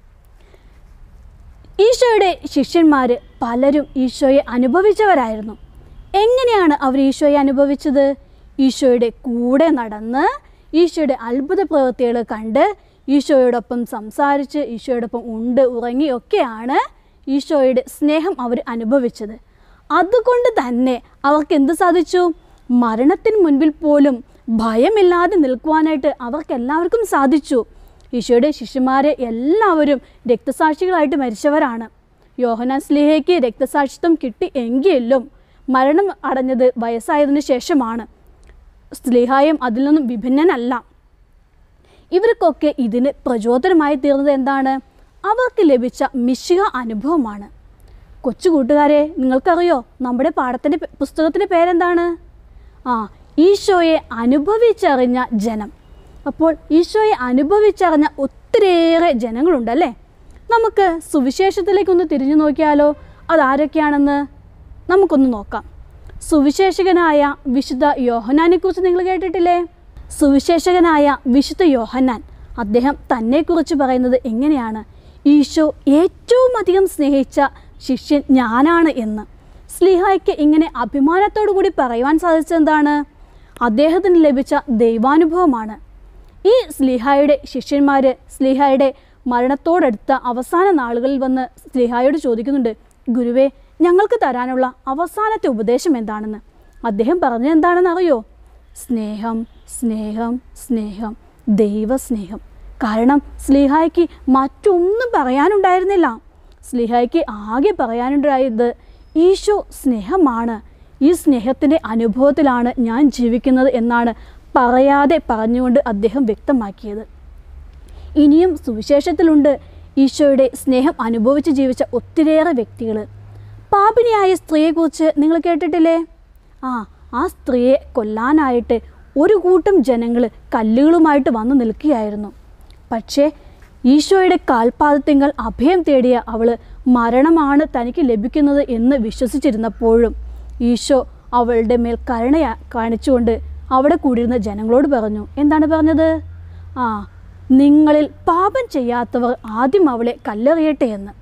ഈശോയുടെ ശിഷ്യന്മാർ പലരും ഈശോയെ അനുഭവിച്ചവരായിരുന്നു എങ്ങനെയാണ് അവർ ഈശോയെ അനുഭവിച്ചത് ഈശോയുടെ കൂടെ നടന്ന് ഈശോയുടെ അത്ഭുത പ്രവൃത്തികൾ കണ്ട് ഈശോയോടൊപ്പം സംസാരിച്ച് ഈശോയോടൊപ്പം ഉണ്ട് ഉറങ്ങി ഒക്കെയാണ് ഈശോയുടെ സ്നേഹം അവർ അനുഭവിച്ചത് അതുകൊണ്ട് തന്നെ അവർക്ക് എന്ത് സാധിച്ചു മരണത്തിന് മുൻപിൽ പോലും ഭയമില്ലാതെ നിൽക്കുവാനായിട്ട് അവർക്ക് എല്ലാവർക്കും സാധിച്ചു ഈശോയുടെ ശിഷ്യന്മാരെ എല്ലാവരും രക്തസാക്ഷികളായിട്ട് മരിച്ചവരാണ് യോഹനാൻ സ്ലിഹയ്ക്ക് രക്തസാക്ഷിത്വം കിട്ടി എങ്കിലും മരണം അടഞ്ഞത് വയസ്സായതിനു ശേഷമാണ് സ്ലിഹായും അതിൽ നിന്നും വിഭിന്നനല്ല ഇവർക്കൊക്കെ ഇതിന് പ്രചോദനമായി തീർന്നത് എന്താണ് അവർക്ക് ലഭിച്ച മിശിക അനുഭവമാണ് കൊച്ചു കൂട്ടുകാരെ നിങ്ങൾക്കറിയോ നമ്മുടെ പാഠത്തിൻ്റെ പേ- പുസ്തകത്തിൻ്റെ പേരെന്താണ് ആ ഈശോയെ അനുഭവിച്ചറിഞ്ഞ ജനം അപ്പോൾ ഈശോയെ അനുഭവിച്ചറിഞ്ഞ ഒത്തിരിയേറെ ജനങ്ങളുണ്ടല്ലേ നമുക്ക് സുവിശേഷത്തിലേക്കൊന്ന് തിരിഞ്ഞു നോക്കിയാലോ അതാരൊക്കെയാണെന്ന് നമുക്കൊന്ന് നോക്കാം സുവിശേഷകനായ വിശുദ്ധ യോഹനാനെക്കുറിച്ച് നിങ്ങൾ കേട്ടിട്ടില്ലേ സുവിശേഷകനായ വിശുദ്ധ യോഹന്നാൻ അദ്ദേഹം തന്നെക്കുറിച്ച് പറയുന്നത് എങ്ങനെയാണ് ഈശോ ഏറ്റവും അധികം സ്നേഹിച്ച ശിഷ്യൻ ഞാനാണ് എന്ന് സ്ലിഹായ്ക്ക് ഇങ്ങനെ അഭിമാനത്തോടു കൂടി പറയുവാൻ സാധിച്ചത് എന്താണ് അദ്ദേഹത്തിന് ലഭിച്ച ദൈവാനുഭവമാണ് ഈ സ്ലിഹായുടെ ശിഷ്യന്മാർ സ്ലിഹായുടെ മരണത്തോടടുത്ത അവസാന നാളുകളിൽ വന്ന് സ്ലിഹായോട് ചോദിക്കുന്നുണ്ട് ഗുരുവേ ഞങ്ങൾക്ക് തരാനുള്ള അവസാനത്തെ ഉപദേശം എന്താണെന്ന് അദ്ദേഹം പറഞ്ഞത് എന്താണെന്ന് അറിയോ സ്നേഹം സ്നേഹം സ്നേഹം ദൈവസ്നേഹം കാരണം സ്ലിഹായ്ക്ക് മറ്റൊന്നും പറയാനുണ്ടായിരുന്നില്ല സ്ലിഹായ്ക്ക് ആകെ പറയാനുണ്ടായത് ഈശോ സ്നേഹമാണ് ഈ സ്നേഹത്തിൻ്റെ അനുഭവത്തിലാണ് ഞാൻ ജീവിക്കുന്നത് എന്നാണ് പറയാതെ പറഞ്ഞുകൊണ്ട് അദ്ദേഹം വ്യക്തമാക്കിയത് ഇനിയും സുവിശേഷത്തിലുണ്ട് ഈശോയുടെ സ്നേഹം അനുഭവിച്ച് ജീവിച്ച ഒത്തിരിയേറെ വ്യക്തികൾ പാപിനിയായ സ്ത്രീയെക്കുറിച്ച് നിങ്ങൾ കേട്ടിട്ടില്ലേ ആ ആ സ്ത്രീയെ കൊല്ലാനായിട്ട് ഒരു കൂട്ടം ജനങ്ങൾ കല്ലുകളുമായിട്ട് വന്നു നിൽക്കുകയായിരുന്നു പക്ഷേ ഈശോയുടെ കാൽപാദത്തിങ്കൽ അഭയം തേടിയ അവൾ മരണമാണ് തനിക്ക് ലഭിക്കുന്നത് എന്ന് വിശ്വസിച്ചിരുന്നപ്പോഴും ഈശോ അവളുടെ മേൽ കരുണ കാണിച്ചുകൊണ്ട് അവിടെ കൂടിയിരുന്ന ജനങ്ങളോട് പറഞ്ഞു എന്താണ് പറഞ്ഞത് ആ നിങ്ങളിൽ പാപം ചെയ്യാത്തവർ ആദ്യം അവളെ കല്ലെറിയട്ടെ എന്ന്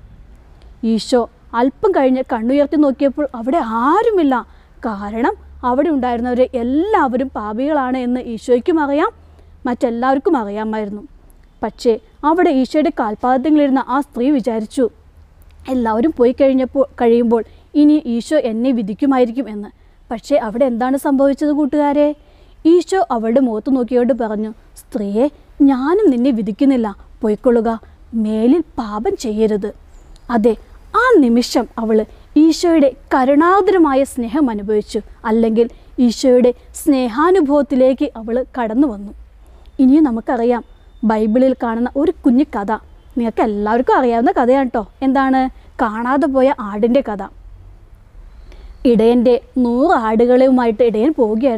ഈശോ അല്പം കഴിഞ്ഞ് കണ്ണുയർത്തി നോക്കിയപ്പോൾ അവിടെ ആരുമില്ല കാരണം അവിടെ ഉണ്ടായിരുന്നവരെ എല്ലാവരും പാപികളാണ് എന്ന് ഈശോയ്ക്കും അറിയാം മറ്റെല്ലാവർക്കും അറിയാമായിരുന്നു പക്ഷേ അവിടെ ഈശോയുടെ കാൽപാദത്തിലിരുന്ന ആ സ്ത്രീ വിചാരിച്ചു എല്ലാവരും പോയി കഴിഞ്ഞപ്പോൾ കഴിയുമ്പോൾ ഇനി ഈശോ എന്നെ വിധിക്കുമായിരിക്കും എന്ന് പക്ഷേ അവിടെ എന്താണ് സംഭവിച്ചത് കൂട്ടുകാരെ ഈശോ അവളുടെ മുഖത്ത് നോക്കിയോണ്ട് പറഞ്ഞു സ്ത്രീയെ ഞാനും നിന്നെ വിധിക്കുന്നില്ല പൊയ്ക്കൊള്ളുക മേലിൽ പാപം ചെയ്യരുത് അതെ ആ നിമിഷം അവൾ ഈശോയുടെ കരുണാതുരമായ സ്നേഹം അനുഭവിച്ചു അല്ലെങ്കിൽ ഈശോയുടെ സ്നേഹാനുഭവത്തിലേക്ക് അവൾ കടന്നു വന്നു ഇനിയും നമുക്കറിയാം ബൈബിളിൽ കാണുന്ന ഒരു കുഞ്ഞു കഥ നിങ്ങൾക്ക് എല്ലാവർക്കും അറിയാവുന്ന കഥയാണ് കേട്ടോ എന്താണ് കാണാതെ പോയ ആടിൻ്റെ കഥ ഇടയൻ്റെ നൂറ് ആടുകളുമായിട്ട് ഇടയൻ പോവുകയായിരുന്നു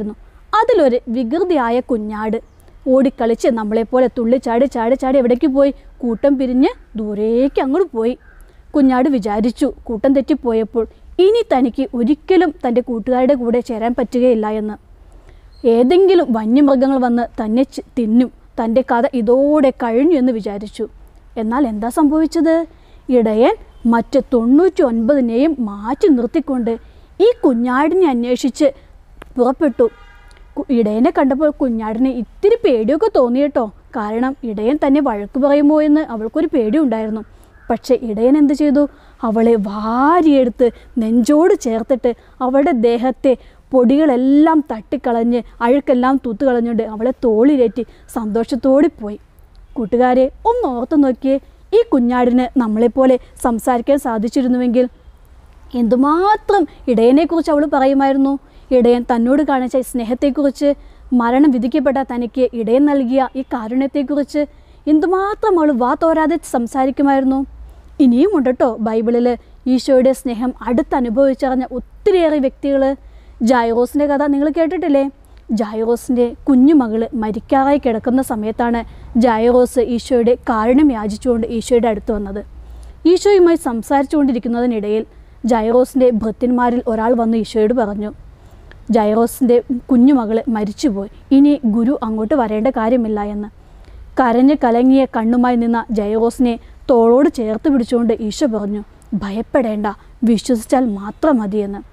അതിലൊരു വികൃതിയായ കുഞ്ഞാട് ഓടിക്കളിച്ച് നമ്മളെപ്പോലെ തുള്ളി ചാടി ചാടി ചാടി എവിടേക്ക് പോയി കൂട്ടം പിരിഞ്ഞ് ദൂരേക്ക് അങ്ങോട്ട് പോയി കുഞ്ഞാട് വിചാരിച്ചു കൂട്ടം തെറ്റിപ്പോയപ്പോൾ ഇനി തനിക്ക് ഒരിക്കലും തൻ്റെ കൂട്ടുകാരുടെ കൂടെ ചേരാൻ പറ്റുകയില്ല എന്ന് ഏതെങ്കിലും വന്യമൃഗങ്ങൾ വന്ന് തന്നെ ചി- തിന്നും തൻ്റെ കഥ ഇതോടെ കഴിഞ്ഞു എന്ന് വിചാരിച്ചു എന്നാൽ എന്താ സംഭവിച്ചത് ഇടയൻ മറ്റ് തൊണ്ണൂറ്റി ഒൻപതിനെയും മാറ്റി നിർത്തിക്കൊണ്ട് ഈ കുഞ്ഞാടിനെ അന്വേഷിച്ച് പുറപ്പെട്ടു കു- ഇടയനെ കണ്ടപ്പോൾ കുഞ്ഞാടിന് ഇത്തിരി പേടിയൊക്കെ തോന്നി കേട്ടോ കാരണം ഇടയൻ തന്നെ വഴക്ക് പറയുമോ എന്ന് അവൾക്കൊരു പേടിയുണ്ടായിരുന്നു പക്ഷേ ഇടയൻ എന്ത് ചെയ്തു അവളെ വാരിയെടുത്ത് നെഞ്ചോട് ചേർത്തിട്ട് അവളുടെ ദേഹത്തെ പൊടികളെല്ലാം തട്ടിക്കളഞ്ഞ് അഴുക്കെല്ലാം തൂത്തുകളഞ്ഞുകൊണ്ട് അവളെ തോളിലേറ്റി സന്തോഷത്തോടെ പോയി കൂട്ടുകാരെ ഒന്ന് ഓർത്തു നോക്കിയേ ഈ കുഞ്ഞാടിന് നമ്മളെപ്പോലെ സംസാരിക്കാൻ സാധിച്ചിരുന്നുവെങ്കിൽ എന്തുമാത്രം ഇടയനെക്കുറിച്ച് അവൾ പറയുമായിരുന്നു ഇടയൻ തന്നോട് കാണിച്ച ഈ സ്നേഹത്തെക്കുറിച്ച് മരണം വിധിക്കപ്പെട്ട തനിക്ക് ഇടയൻ നൽകിയ ഈ കാരുണ്യത്തെക്കുറിച്ച് എന്തുമാത്രം അവൾ വാ തോരാതെ സംസാരിക്കുമായിരുന്നു ഇനിയും ഉണ്ട് കേട്ടോ ബൈബിളിൽ ഈശോയുടെ സ്നേഹം അടുത്ത് അനുഭവിച്ചറിഞ്ഞ ഒത്തിരിയേറെ വ്യക്തികൾ ജായോസിൻ്റെ കഥ നിങ്ങൾ കേട്ടിട്ടില്ലേ ജായോസിൻ്റെ കുഞ്ഞുമകള് മരിക്കാറായി കിടക്കുന്ന സമയത്താണ് ജായോസ് ഈശോയുടെ കാരുണ്യം യാചിച്ചുകൊണ്ട് ഈശോയുടെ അടുത്ത് വന്നത് ഈശോയുമായി സംസാരിച്ചുകൊണ്ടിരിക്കുന്നതിനിടയിൽ ജൈറോസിൻ്റെ ഭൃത്യന്മാരിൽ ഒരാൾ വന്ന് ഈശോയോട് പറഞ്ഞു ജൈറോസിൻ്റെ കുഞ്ഞുമകള് മരിച്ചുപോയി ഇനി ഗുരു അങ്ങോട്ട് വരേണ്ട കാര്യമില്ല എന്ന് കരഞ്ഞ് കലങ്ങിയ കണ്ണുമായി നിന്ന ജൈറോസിനെ തോളോട് ചേർത്ത് പിടിച്ചുകൊണ്ട് ഈശോ പറഞ്ഞു ഭയപ്പെടേണ്ട വിശ്വസിച്ചാൽ മാത്രം മതിയെന്ന്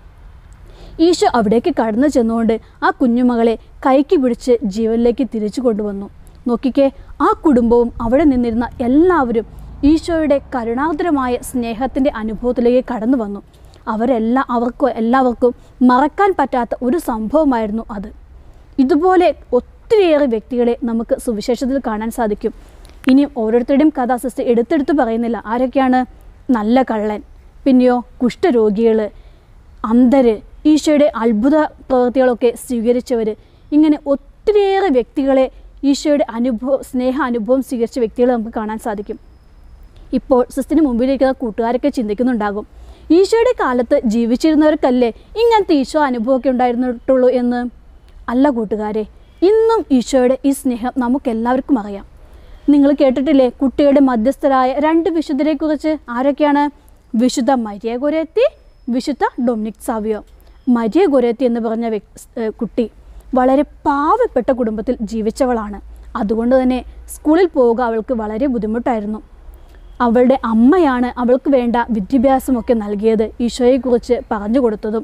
ഈശോ അവിടേക്ക് കടന്നു ചെന്നുകൊണ്ട് ആ കുഞ്ഞുമകളെ കൈക്ക് പിടിച്ച് ജീവനിലേക്ക് തിരിച്ചു കൊണ്ടുവന്നു നോക്കിക്കേ ആ കുടുംബവും അവിടെ നിന്നിരുന്ന എല്ലാവരും ഈശോയുടെ കരുണാർദ്രമായ സ്നേഹത്തിൻ്റെ അനുഭവത്തിലേക്ക് കടന്നു വന്നു അവരെല്ലാം അവർക്ക് എല്ലാവർക്കും മറക്കാൻ പറ്റാത്ത ഒരു സംഭവമായിരുന്നു അത് ഇതുപോലെ ഒത്തിരിയേറെ വ്യക്തികളെ നമുക്ക് സുവിശേഷത്തിൽ കാണാൻ സാധിക്കും ഇനിയും ഓരോരുത്തരുടെയും കഥ സിസ്റ്റർ എടുത്തെടുത്ത് പറയുന്നില്ല ആരൊക്കെയാണ് നല്ല കള്ളൻ പിന്നെയോ കുഷ്ഠരോഗികൾ അന്ധര് ഈശോയുടെ അത്ഭുത പ്രവൃത്തികളൊക്കെ സ്വീകരിച്ചവർ ഇങ്ങനെ ഒത്തിരിയേറെ വ്യക്തികളെ ഈശോയുടെ അനുഭവം സ്നേഹ അനുഭവം സ്വീകരിച്ച വ്യക്തികളെ നമുക്ക് കാണാൻ സാധിക്കും ഇപ്പോൾ സിസ്റ്റിന് മുമ്പിലിരിക്കുന്ന കൂട്ടുകാരൊക്കെ ചിന്തിക്കുന്നുണ്ടാകും ഈശോയുടെ കാലത്ത് ജീവിച്ചിരുന്നവർക്കല്ലേ ഇങ്ങനത്തെ ഈശോ അനുഭവമൊക്കെ ഉണ്ടായിരുന്നിട്ടുള്ളൂ എന്ന് അല്ല കൂട്ടുകാരെ ഇന്നും ഈശോയുടെ ഈ സ്നേഹം നമുക്കെല്ലാവർക്കും അറിയാം നിങ്ങൾ കേട്ടിട്ടില്ലേ കുട്ടിയുടെ മധ്യസ്ഥരായ രണ്ട് വിശുദ്ധരെക്കുറിച്ച് ആരൊക്കെയാണ് വിശുദ്ധ മരിയ ഗൊരേത്തി വിശുദ്ധ ഡൊമിനിക് സാവിയോ മരിയ ഗൊരേത്തി എന്ന് പറഞ്ഞ വ്യക്- ഏഹ് കുട്ടി വളരെ പാവപ്പെട്ട കുടുംബത്തിൽ ജീവിച്ചവളാണ് അതുകൊണ്ട് തന്നെ സ്കൂളിൽ പോവുക അവൾക്ക് വളരെ ബുദ്ധിമുട്ടായിരുന്നു അവളുടെ അമ്മയാണ് അവൾക്ക് വേണ്ട വിദ്യാഭ്യാസമൊക്കെ നൽകിയത് ഈശോയെക്കുറിച്ച് പറഞ്ഞു കൊടുത്തതും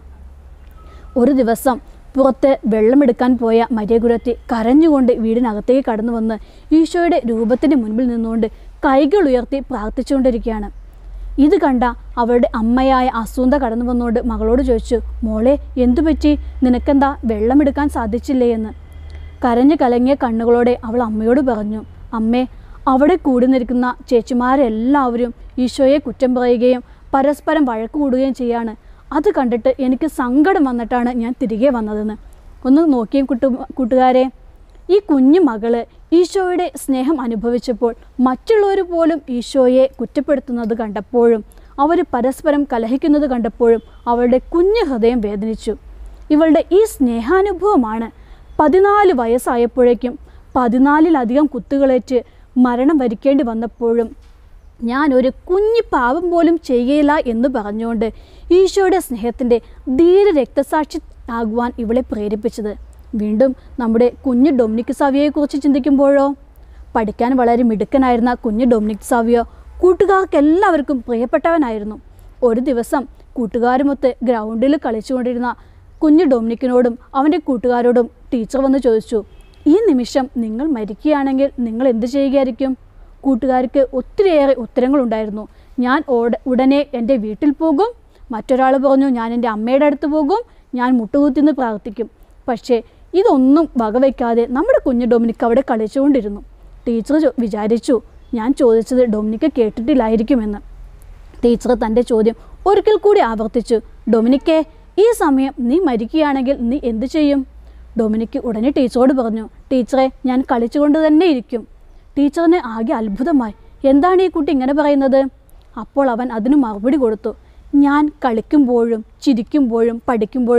ഒരു ദിവസം പുറത്ത് വെള്ളമെടുക്കാൻ പോയ മരിയകുരത്തി കരഞ്ഞുകൊണ്ട് വീടിനകത്തേക്ക് കടന്നു വന്ന് ഈശോയുടെ രൂപത്തിന് മുൻപിൽ നിന്നുകൊണ്ട് കൈകൾ ഉയർത്തി പ്രാർത്ഥിച്ചുകൊണ്ടിരിക്കുകയാണ് ഇത് കണ്ട അവളുടെ അമ്മയായ അസൂന്ത കടന്നു വന്നുകൊണ്ട് മകളോട് ചോദിച്ചു മോളെ എന്തു പറ്റി നിനക്കെന്താ വെള്ളമെടുക്കാൻ സാധിച്ചില്ലേ എന്ന് കരഞ്ഞു കലങ്ങിയ കണ്ണുകളോടെ അവൾ അമ്മയോട് പറഞ്ഞു അമ്മേ അവിടെ കൂടി നിൽക്കുന്ന ചേച്ചിമാരെല്ലാവരും ഈശോയെ കുറ്റം പറയുകയും പരസ്പരം വഴക്ക് കൂടുകയും ചെയ്യാണ് അത് കണ്ടിട്ട് എനിക്ക് സങ്കടം വന്നിട്ടാണ് ഞാൻ തിരികെ വന്നതെന്ന് ഒന്ന് നോക്കിയും കൂട്ടു കൂട്ടുകാരെ ഈ കുഞ്ഞു മകള് ഈശോയുടെ സ്നേഹം അനുഭവിച്ചപ്പോൾ മറ്റുള്ളവർ പോലും ഈശോയെ കുറ്റപ്പെടുത്തുന്നത് കണ്ടപ്പോഴും അവർ പരസ്പരം കലഹിക്കുന്നത് കണ്ടപ്പോഴും അവളുടെ കുഞ്ഞു ഹൃദയം വേദനിച്ചു ഇവളുടെ ഈ സ്നേഹാനുഭവമാണ് പതിനാല് വയസ്സായപ്പോഴേക്കും പതിനാലിലധികം കുത്തുകളേറ്റ് മരണം വരിക്കേണ്ടി വന്നപ്പോഴും ഞാൻ ഒരു കുഞ്ഞു പാപം പോലും ചെയ്യുകയില്ല എന്ന് പറഞ്ഞുകൊണ്ട് ഈശോയുടെ സ്നേഹത്തിൻ്റെ ധീര രക്തസാക്ഷി ആകുവാൻ ഇവളെ പ്രേരിപ്പിച്ചത് വീണ്ടും നമ്മുടെ കുഞ്ഞു ഡൊമിനിക് സാവിയോയെക്കുറിച്ച് ചിന്തിക്കുമ്പോഴോ പഠിക്കാൻ വളരെ മിടുക്കനായിരുന്ന കുഞ്ഞു ഡൊമിനിക് സാവിയോ കൂട്ടുകാർക്കെല്ലാവർക്കും പ്രിയപ്പെട്ടവനായിരുന്നു ഒരു ദിവസം കൂട്ടുകാരുമൊത്ത് ഗ്രൗണ്ടിൽ കളിച്ചുകൊണ്ടിരുന്ന കുഞ്ഞു ഡൊമിനിക്കിനോടും അവൻ്റെ കൂട്ടുകാരോടും ടീച്ചർ വന്ന് ചോദിച്ചു ഈ നിമിഷം നിങ്ങൾ മരിക്കുകയാണെങ്കിൽ നിങ്ങൾ എന്ത് ചെയ്യുകയായിരിക്കും കൂട്ടുകാർക്ക് ഒത്തിരിയേറെ ഉത്തരങ്ങളുണ്ടായിരുന്നു ഞാൻ ഓട ഉടനെ എൻ്റെ വീട്ടിൽ പോകും മറ്റൊരാൾ പറഞ്ഞു ഞാൻ എൻ്റെ അമ്മയുടെ അടുത്ത് പോകും ഞാൻ മുട്ടുകുത്തിന്ന് പ്രാർത്ഥിക്കും പക്ഷേ ഇതൊന്നും വകവയ്ക്കാതെ നമ്മുടെ കുഞ്ഞു ഡൊമിനിക്ക് അവിടെ കളിച്ചുകൊണ്ടിരുന്നു ടീച്ചർ ചോ- വിചാരിച്ചു ഞാൻ ചോദിച്ചത് ഡൊമിനിക്ക് കേട്ടിട്ടില്ലായിരിക്കുമെന്ന് ടീച്ചർ തൻ്റെ ചോദ്യം ഒരിക്കൽ കൂടി ആവർത്തിച്ചു ഡൊമിനിക്കെ ഈ സമയം നീ മരിക്കുകയാണെങ്കിൽ നീ എന്തു ചെയ്യും ഡൊമിനിക്ക് ഉടനെ ടീച്ചറോട് പറഞ്ഞു ടീച്ചറെ ഞാൻ കളിച്ചുകൊണ്ട് തന്നെ ഇരിക്കും ടീച്ചറിന് ആകെ അത്ഭുതമായി എന്താണ് ഈ കുട്ടി ഇങ്ങനെ പറയുന്നത് അപ്പോൾ അവൻ അതിന് മറുപടി കൊടുത്തു ഞാൻ കളിക്കുമ്പോഴും ചിരിക്കുമ്പോഴും പഠിക്കുമ്പോഴും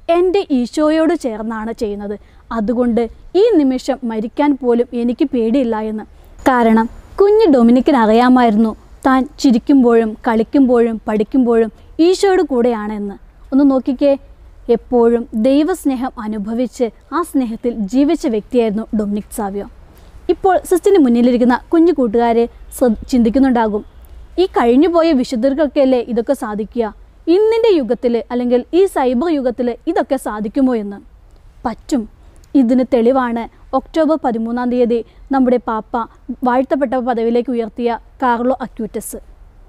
എൻ്റെ ഈശോയോട് ചേർന്നാണ് ചെയ്യുന്നത് അതുകൊണ്ട് ഈ നിമിഷം മരിക്കാൻ പോലും എനിക്ക് പേടിയില്ല എന്ന് കാരണം കുഞ്ഞ് ഡൊമിനിക്കിന് അറിയാമായിരുന്നു താൻ ചിരിക്കുമ്പോഴും കളിക്കുമ്പോഴും പഠിക്കുമ്പോഴും ഈശോയുടെ കൂടെയാണെന്ന് ഒന്ന് നോക്കിക്കേ എപ്പോഴും ദൈവസ്നേഹം അനുഭവിച്ച് ആ സ്നേഹത്തിൽ ജീവിച്ച വ്യക്തിയായിരുന്നു ഡൊമിനിക് സാവിയോ ഇപ്പോൾ സിസ്റ്റിന് മുന്നിലിരിക്കുന്ന കുഞ്ഞു കൂട്ടുകാരെ ശ്രദ്ധ- ചിന്തിക്കുന്നുണ്ടാകും ഈ കഴിഞ്ഞുപോയ വിശുദ്ധർക്കൊക്കെയല്ലേ ഇതൊക്കെ സാധിക്കുക ഇന്നിൻ്റെ യുഗത്തിൽ അല്ലെങ്കിൽ ഈ സൈബർ യുഗത്തിൽ ഇതൊക്കെ സാധിക്കുമോ എന്ന് പറ്റും ഇതിന് തെളിവാണ് ഒക്ടോബർ പതിമൂന്നാം തീയതി നമ്മുടെ പാപ്പ വാഴ്ത്തപ്പെട്ട പദവിയിലേക്ക് ഉയർത്തിയ കാർലോ അക്യൂറ്റസ്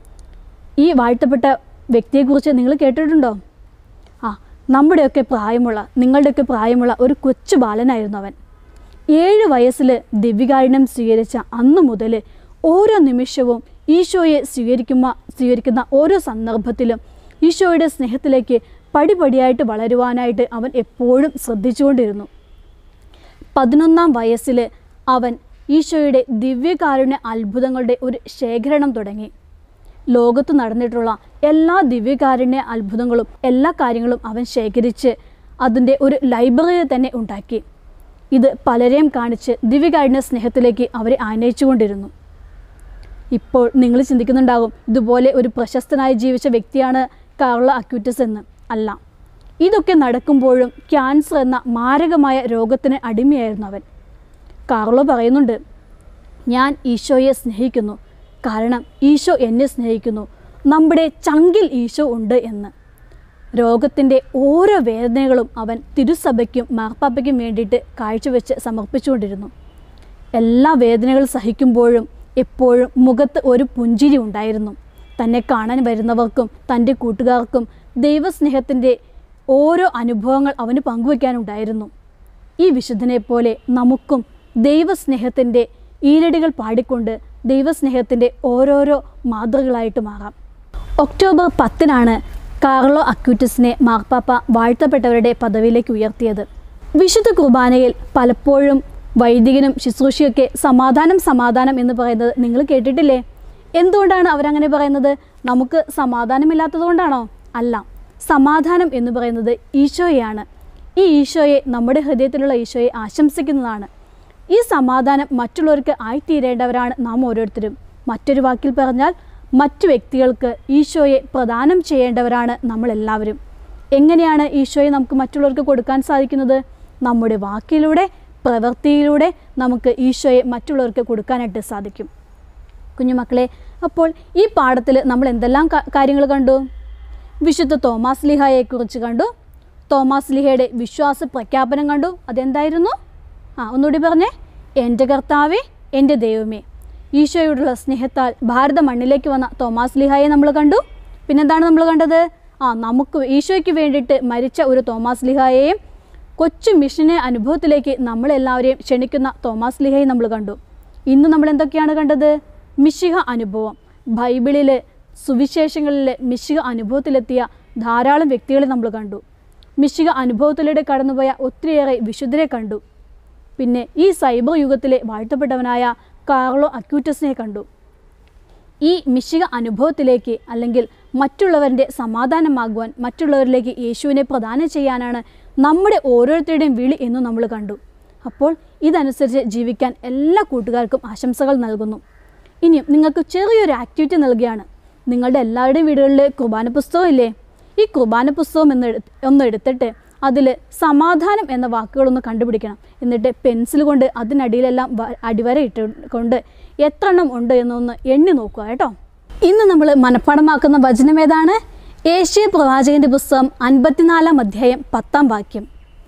ഈ വാഴ്ത്തപ്പെട്ട വ്യക്തിയെക്കുറിച്ച് നിങ്ങൾ കേട്ടിട്ടുണ്ടോ ആ നമ്മുടെയൊക്കെ പ്രായമുള്ള നിങ്ങളുടെയൊക്കെ പ്രായമുള്ള ഒരു കൊച്ചു ബാലനായിരുന്നു അവൻ ഏഴ് വയസ്സിൽ ദിവ്യകാരുണ്യം സ്വീകരിച്ച അന്നു മുതൽ ഓരോ നിമിഷവും ഈശോയെ സ്വീകരിക്കുമ്പ സ്വീകരിക്കുന്ന ഓരോ സന്ദർഭത്തിലും ഈശോയുടെ സ്നേഹത്തിലേക്ക് പടിപടിയായിട്ട് വളരുവാനായിട്ട് അവൻ എപ്പോഴും ശ്രദ്ധിച്ചുകൊണ്ടിരുന്നു പതിനൊന്നാം വയസ്സിൽ അവൻ ഈശോയുടെ ദിവ്യകാരുണ്യ അത്ഭുതങ്ങളുടെ ഒരു ശേഖരണം തുടങ്ങി ലോകത്ത് നടന്നിട്ടുള്ള എല്ലാ ദിവ്യകാരുണ്യ അത്ഭുതങ്ങളും എല്ലാ കാര്യങ്ങളും അവൻ ശേഖരിച്ച് അതിൻ്റെ ഒരു ലൈബ്രറി തന്നെ ഉണ്ടാക്കി ഇത് പലരെയും കാണിച്ച് ദിവ്യകാരുണ്യ സ്നേഹത്തിലേക്ക് അവരെ ആനയിച്ചുകൊണ്ടിരുന്നു ഇപ്പോൾ നിങ്ങൾ ചിന്തിക്കുന്നുണ്ടാകും ഇതുപോലെ ഒരു പ്രശസ്തനായി ജീവിച്ച വ്യക്തിയാണ് കാർളോ അക്യൂറ്റസ് എന്ന് അല്ല ഇതൊക്കെ നടക്കുമ്പോഴും ക്യാൻസർ എന്ന മാരകമായ രോഗത്തിന് അടിമയായിരുന്നു അവൻ കാർലോ പറയുന്നുണ്ട് ഞാൻ ഈശോയെ സ്നേഹിക്കുന്നു കാരണം ഈശോ എന്നെ സ്നേഹിക്കുന്നു നമ്മുടെ ചങ്കിൽ ഈശോ ഉണ്ട് എന്ന് രോഗത്തിൻ്റെ ഓരോ വേദനകളും അവൻ തിരുസഭയ്ക്കും മാർപ്പാപ്പയ്ക്കും വേണ്ടിയിട്ട് കാഴ്ചവെച്ച് സമർപ്പിച്ചുകൊണ്ടിരുന്നു എല്ലാ വേദനകൾ സഹിക്കുമ്പോഴും എപ്പോഴും മുഖത്ത് ഒരു പുഞ്ചിരി ഉണ്ടായിരുന്നു തന്നെ കാണാൻ വരുന്നവർക്കും തൻ്റെ കൂട്ടുകാർക്കും ദൈവസ്നേഹത്തിൻ്റെ ഓരോ അനുഭവങ്ങൾ അവന് പങ്കുവയ്ക്കാനുണ്ടായിരുന്നു ഈ വിശുദ്ധനെ പോലെ നമുക്കും ദൈവസ്നേഹത്തിൻ്റെ ഈരടികൾ പാടിക്കൊണ്ട് ദൈവസ്നേഹത്തിൻ്റെ ഓരോരോ മാതൃകളായിട്ട് മാറാം ഒക്ടോബർ പത്തിനാണ് കാർലോ അക്യൂറ്റസിനെ മാർപ്പാപ്പ വാഴ്ത്തപ്പെട്ടവരുടെ പദവിയിലേക്ക് ഉയർത്തിയത് വിശുദ്ധ കുർബാനയിൽ പലപ്പോഴും വൈദികനും ശുശ്രൂഷയൊക്കെ സമാധാനം സമാധാനം എന്ന് പറയുന്നത് നിങ്ങൾ കേട്ടിട്ടില്ലേ എന്തുകൊണ്ടാണ് അവരങ്ങനെ പറയുന്നത് നമുക്ക് സമാധാനമില്ലാത്തതുകൊണ്ടാണോ അല്ല സമാധാനം എന്ന് പറയുന്നത് ഈശോയെയാണ് ഈ ഈശോയെ നമ്മുടെ ഹൃദയത്തിലുള്ള ഈശോയെ ആശംസിക്കുന്നതാണ് ഈ സമാധാനം മറ്റുള്ളവർക്ക് ആയിത്തീരേണ്ടവരാണ് നാം ഓരോരുത്തരും മറ്റൊരു വാക്കിൽ പറഞ്ഞാൽ മറ്റു വ്യക്തികൾക്ക് ഈശോയെ പ്രദാനം ചെയ്യേണ്ടവരാണ് നമ്മളെല്ലാവരും എങ്ങനെയാണ് ഈശോയെ നമുക്ക് മറ്റുള്ളവർക്ക് കൊടുക്കാൻ സാധിക്കുന്നത് നമ്മുടെ വാക്കിലൂടെ പ്രവൃത്തിയിലൂടെ നമുക്ക് ഈശോയെ മറ്റുള്ളവർക്ക് കൊടുക്കാനായിട്ട് സാധിക്കും കുഞ്ഞുമക്കളെ അപ്പോൾ ഈ പാഠത്തിൽ നമ്മൾ എന്തെല്ലാം കാര്യങ്ങൾ കണ്ടു വിശുദ്ധ തോമാസ് ലിഹായെക്കുറിച്ച് കണ്ടു തോമാസ് ലിഹയുടെ വിശ്വാസ പ്രഖ്യാപനം കണ്ടു അതെന്തായിരുന്നു ആ ഒന്നുകൂടി പറഞ്ഞേ എൻ്റെ കർത്താവേ എൻ്റെ ദൈവമേ ഈശോയോടുള്ള സ്നേഹത്താൽ ഭാരത മണ്ണിലേക്ക് വന്ന തോമാസ് ലിഹായെ നമ്മൾ കണ്ടു പിന്നെന്താണ് നമ്മൾ കണ്ടത് ആ നമുക്ക് ഈശോയ്ക്ക് വേണ്ടിയിട്ട് മരിച്ച ഒരു തോമാസ് ലിഹായെയും കൊച്ചു മിഷനെ അനുഭവത്തിലേക്ക് നമ്മളെല്ലാവരെയും ക്ഷണിക്കുന്ന തോമാസ് ലിഹയെ നമ്മൾ കണ്ടു ഇന്ന് നമ്മൾ എന്തൊക്കെയാണ് കണ്ടത് മിശിഹ അനുഭവം ബൈബിളിലെ സുവിശേഷങ്ങളിലെ മിശിഹ അനുഭവത്തിലെത്തിയ ധാരാളം വ്യക്തികളെ നമ്മൾ കണ്ടു മിശിഹ അനുഭവത്തിലൂടെ കടന്നുപോയ ഒത്തിരിയേറെ വിശുദ്ധരെ കണ്ടു പിന്നെ ഈ സൈബർ യുഗത്തിലെ വാഴ്ത്തപ്പെട്ടവനായ കാർലോ അക്യൂറ്റസിനെ കണ്ടു ഈ മിശിക അനുഭവത്തിലേക്ക് അല്ലെങ്കിൽ മറ്റുള്ളവരുടെ സമാധാനമാകുവാൻ മറ്റുള്ളവരിലേക്ക് യേശുവിനെ പ്രദാനം ചെയ്യാനാണ് നമ്മുടെ ഓരോരുത്തരുടെയും വിളി എന്ന് നമ്മൾ കണ്ടു അപ്പോൾ ഇതനുസരിച്ച് ജീവിക്കാൻ എല്ലാ കൂട്ടുകാർക്കും ആശംസകൾ നൽകുന്നു ഇനിയും നിങ്ങൾക്ക് ചെറിയൊരു ആക്ടിവിറ്റി നൽകുകയാണ് നിങ്ങളുടെ എല്ലാവരുടെയും വീടുകളിൽ കുർബാന പുസ്തകം ഇല്ലേ ഈ കുർബാന പുസ്തകം എന്ന് എടു- ഒന്ന് എടുത്തിട്ട് അതിൽ സമാധാനം എന്ന വാക്കുകളൊന്ന് കണ്ടുപിടിക്കണം എന്നിട്ട് പെൻസിൽ കൊണ്ട് അതിനടിയിലെല്ലാം വ- അടിവര ഇട്ട് കൊണ്ട് എത്ര എണ്ണം ഉണ്ട് എന്നൊന്ന് എണ്ണി നോക്കുക കേട്ടോ ഇന്ന് നമ്മൾ മനഃപ്പാടമാക്കുന്ന വചനം ഏതാണ് ഏഷ്യ പ്രവാചകന്റെ പുസ്തകം അൻപത്തിനാലാം അധ്യായം പത്താം വാക്യം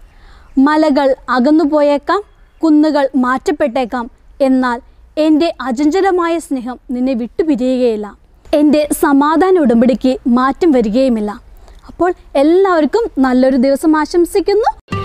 മലകൾ അകന്നുപോയേക്കാം കുന്നുകൾ മാറ്റപ്പെട്ടേക്കാം എന്നാൽ എൻ്റെ അചഞ്ചലമായ സ്നേഹം നിന്നെ വിട്ടുപിരിയുകയില്ല എൻ്റെ സമാധാന ഉടമ്പടിക്ക് മാറ്റം വരികയുമില്ല അപ്പോൾ എല്ലാവർക്കും നല്ലൊരു ദിവസം ആശംസിക്കുന്നു